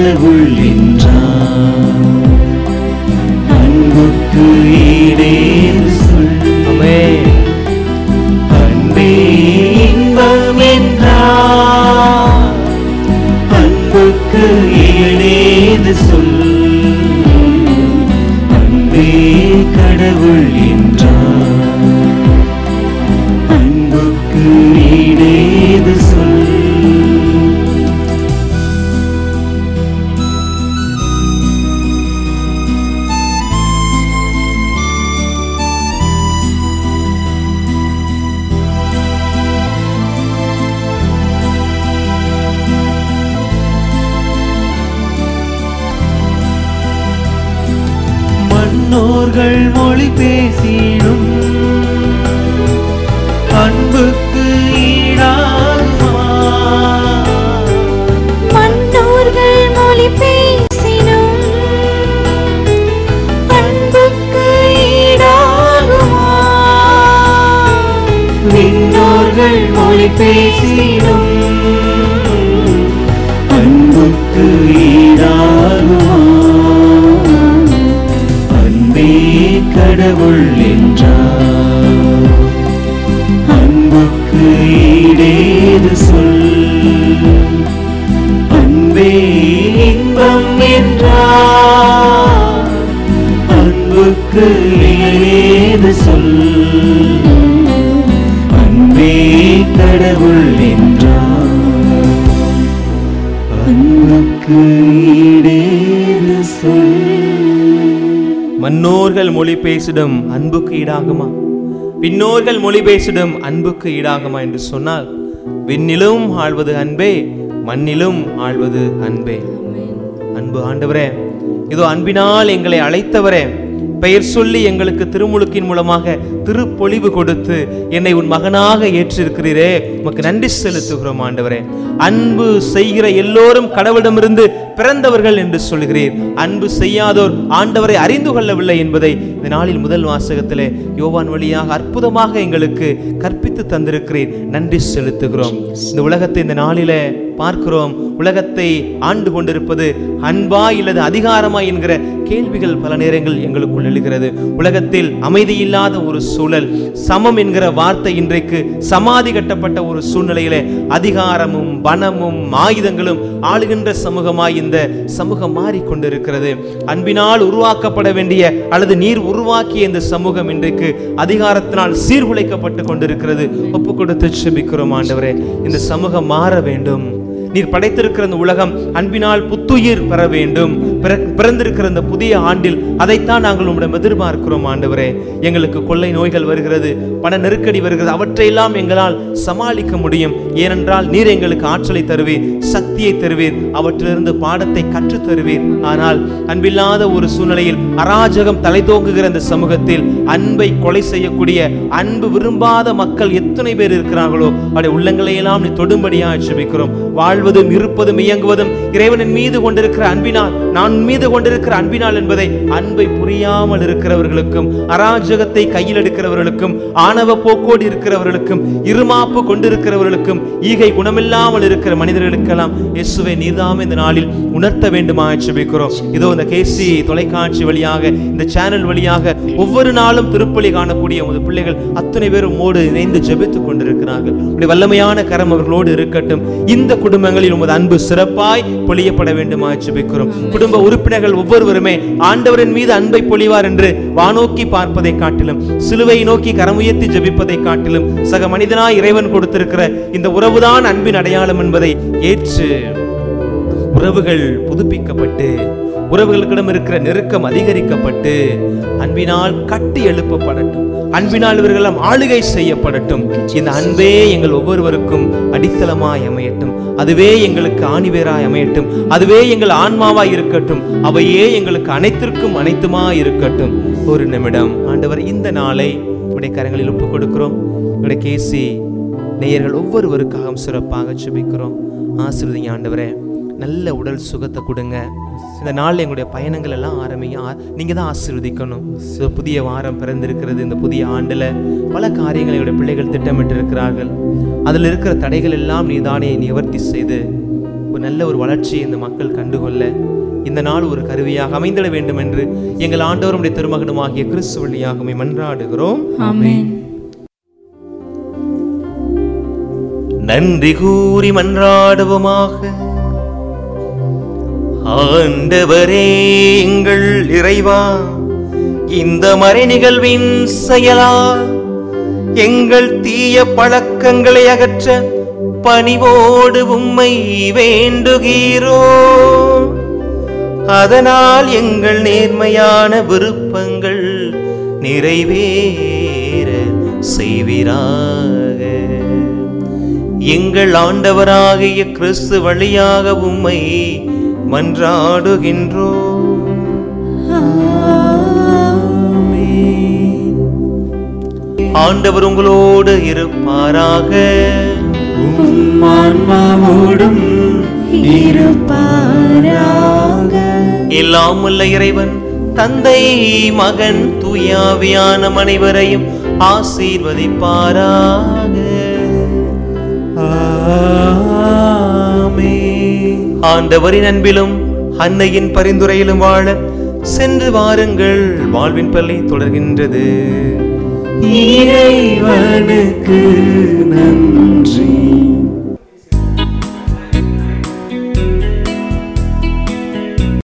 கடவுள் என்றார் அன்புக்கு ஈடேது சொல் ஆமென் அன்பே இன்பம் என்றார் அன்புக்கு ஈடேது சொல் அன்பே கடவுள் என்றார் அன்புக்கு ஈடேது சொல் மன்னோர்கள் மொழி பேசிடும் அன்புக்கு ஈடாகுமா மன்னோர்கள் மொழி பேசினும் அன்புக்கு ஈடாகுமா விண்ணோர்கள் மொழி பேசிடும் அன்புக்கு ஈடாகுமா அன்பே கடவுள் என்றார் அன்புக்கு ஈடேது சொல் அன்பே இன்பம் என்றார் அன்புக்கு ஈடேது சொல் அன்பே கடவுள் என்றார் அன்புக்கு ஈடேது சொல் மன்னோர்கள் மொழி பேசிடும் அன்புக்கு ஈடாகுமா பின்னோர்கள் மொழி பேசிடும் அன்புக்கு ஈடாகுமா என்று சொன்னால் விண்ணிலும் ஆழ்வது அன்பே மண்ணிலும் ஆழ்வது அன்பே அன்பு ஆண்டவரே இதோ அன்பினால் எங்களை அழைத்தவரே பெயர் சொல்லி எங்களுக்கு திருமுழுக்கின் மூலமாக திருப்பொழிவு கொடுத்து என்னை உன் மகனாக ஏற்றிருக்கிறீரே உமக்கு நன்றி செலுத்துகிறோம் ஆண்டவரே அன்பு செய்கிற எல்லோரும் கடவுளிடமிருந்து பிறந்தவர்கள் என்று சொல்கிறீர் அன்பு செய்யாதோர் ஆண்டவரை அறிந்து கொள்ளவில்லை என்பதை இந்த நாளில் முதல் வாசகத்திலே யோவான் வழியாக அற்புதமாக எங்களுக்கு கற்பித்து தந்திருக்கிறீர் நன்றி செலுத்துகிறோம் இந்த உலகத்தை இந்த நாளிலே பார்க்கிறோம் உலகத்தை ஆண்டு கொண்டிருப்பது அன்பா இல்லது அதிகாரமா என்கிற கேள்விகள் பல நேரங்கள் எங்களுக்குள் எழுகிறது உலகத்தில் அமைதி இல்லாத ஒரு சூழல் சமம் என்கிற வார்த்தை இன்றைக்கு சமாதி கட்டப்பட்ட ஒரு சூழ்நிலையிலே அதிகாரமும் பணமும் ஆயுதங்களும் ஆளுகின்ற சமூகமாய் இந்த சமூகம் மாறிக்கொண்டிருக்கிறது அன்பினால் உருவாக்கப்பட வேண்டிய அல்லது நீர் உருவாக்கிய இந்த சமூகம் இன்றைக்கு அதிகாரத்தினால் சீர்குலைக்கப்பட்டு கொண்டிருக்கிறது ஒப்பு கொடுத்து செபிக்கிறோம் ஆண்டவரே இந்த சமூகம் மாற வேண்டும் நீர் படைத்திருக்கிற இந்த உலகம் அன்பினால் புத்துயிர் பெற வேண்டும் பிற- பிறந்திருக்கிற இந்த புதிய ஆண்டில் அதைத்தான் நாங்கள் உம்மிடம் எதிர்பார்க்கிறோம் ஆண்டவரே எங்களுக்கு கொள்ளை நோய்கள் வருகிறது பண நெருக்கடி வருகிறது அவற்றையெல்லாம் எங்களால் சமாளிக்க முடியும் ஏனென்றால் நீர் எங்களுக்கு ஆற்றலை தருவீர் சக்தியை தருவீர் அவற்றிலிருந்து பாடத்தை கற்றுத் தருவீர் ஆனால் அன்பில்லாத ஒரு சூழ்நிலையில் அராஜகம் தலை தோங்குகிற இந்த சமூகத்தில் அன்பை கொலை செய்யக்கூடிய அன்பு விரும்பாத மக்கள் எத்தனை பேர் இருக்கிறார்களோ அவருடைய உள்ளங்களை எல்லாம் நீ தொடும்படியா ஜெபிக்கிறோம் வாழ்வதும் இருப்பதும் இயங்குவதும் இறைவனின் மீது கொண்டிருக்கிற அன்பினால் நான் உன் மீது கொண்டிருக்கிற அன்பினால் என்பதை அன்பை புரியாமல் இருக்கிறவர்களுக்கும் அராஜகத்தை கையில் எடுக்கிறவர்களுக்கும் ஆணவ போக்கோடு இருக்கிறவர்களுக்கும் இருமாப்பு கொண்டிருக்கிறவர்களுக்கும் ஈகை குணமில்லாமல் இருக்கிற மனிதர்களுக்கெல்லாம் இயேசுவை நீதாமே இந்த நாளில் உணர்த்த வேண்டுமா ஜெபிக்கிறோம் இதோ இந்த கேசி தொலைக்காட்சி வழியாக இந்த சேனல் வழியாக ஒவ்வொரு நாளும் திருப்பலி காணக்கூடிய உமது பிள்ளைகள் அத்தனை பேரும் மோடு இணைந்து ஜெபித்துக் கொண்டிருக்கிறார்கள் உடைய வல்லமையான கரம் அவர்களோடு இருக்கட்டும் இந்த குடும்பங்களில் உமது அன்பு சிறப்பாய் பொழியப்பட வேண்டுமா ஜெபிக்கிறோம் குடும்ப உறுப்பினர்கள் ஒவ்வொருவருமே ஆண்டவரின் மீது அன்பை பொழிவார் என்று வானோக்கி பார்ப்பதை காட்டிலும் சிலுவை நோக்கி கரமுயர்த்தி ஜெபிப்பதை காட்டிலும் சக மனிதனாய் இறைவன் கொடுத்திருக்கிற இந்த உறவுதான் அன்பின் அடையாளம் என்பதை ஏற்று உறவுகள் புதுப்பிக்கப்பட்டு உறவுகளுக்கிடம் இருக்கிற நெருக்கம் அதிகரிக்கப்பட்டு அன்பினால் கட்டி எழுப்பப்படட்டும் அன்பினால் இவர்களெல்லாம் ஆளுகை செய்யப்படட்டும் இந்த அன்பே எங்கள் ஒவ்வொருவருக்கும் அடித்தளமாய் அமையட்டும் அதுவே எங்களுக்கு ஆணிவேராய் அமையட்டும் அதுவே எங்கள் ஆன்மாவாய் இருக்கட்டும் அவையே எங்களுக்கு அனைத்திற்கும் அனைத்துமாய் இருக்கட்டும் ஒரு நிமிடம் ஆண்டவர் இந்த நாளை உடைய கரங்களில் ஒப்புக் கொடுக்கிறோம் உடைய கேசி நேயர்கள் ஒவ்வொருவருக்காகவும் சிறப்பாக ஜெபிக்கிறோம் ஆசீர்வதிங்க ஆண்டவரே நல்ல உடல் சுகத்தை கொடுங்க இந்த நாளில் எங்களுடைய பயணங்கள் எல்லாம் ஆரம்பிங்க ஆ- நீங்க தான் ஆசீர்வதிக்கணும் So, புதிய வாரம் பிறந்திருக்கிறது இந்த புதிய ஆண்டுல பல காரியங்களை எங்களுடைய பிள்ளைகள் திட்டமிட்டு இருக்கிறார்கள் அதில் இருக்கிற தடைகள் எல்லாம் நீ தானே நிவர்த்தி செய்து ஒரு நல்ல ஒரு வளர்ச்சியை இந்த மக்கள் கண்டுகொள்ள இந்த நாள் ஒரு கருவியாக அமைந்திட வேண்டும் என்று எங்கள் ஆண்டவருடைய திருமகனுமாகிய கிறிஸ்து வழியாக உம்மை மன்றாடுகிறோம் ஆமென் நன்றி கூறி மன்றாடுவோமாக ஆண்டவரே எங்கள் இறைவா இந்த மறை நிகழ்வின் செயலால் எங்கள் தீய பழக்கங்களை அகற்ற பணிவோடு உம்மை வேண்டுகிறோ அதனால் எங்கள் நேர்மையான விருப்பங்கள் நிறைவேற செய்வீராக எங்கள் ஆண்டவராகிய கிறிஸ்து வழியாக உம்மை மன்றாடுகின்றோம் ஆண்டவர் உங்களோடு இருப்பாராக உம் ஆன்மாவோடும் இருப்பாராக எல்லாம் உள்ள இறைவன் தந்தை மகன் தூயாவியான அனைவரையும் ஆசீர்வதிப்பாராக ஆமென். ஆண்டவரின் அன்பிலும் அன்னையின் பரிந்துரையிலும் வாழ சென்று வாருங்கள் வாழ்வின் பள்ளி தொடர்கின்றது இறைவனுக்கு நன்றி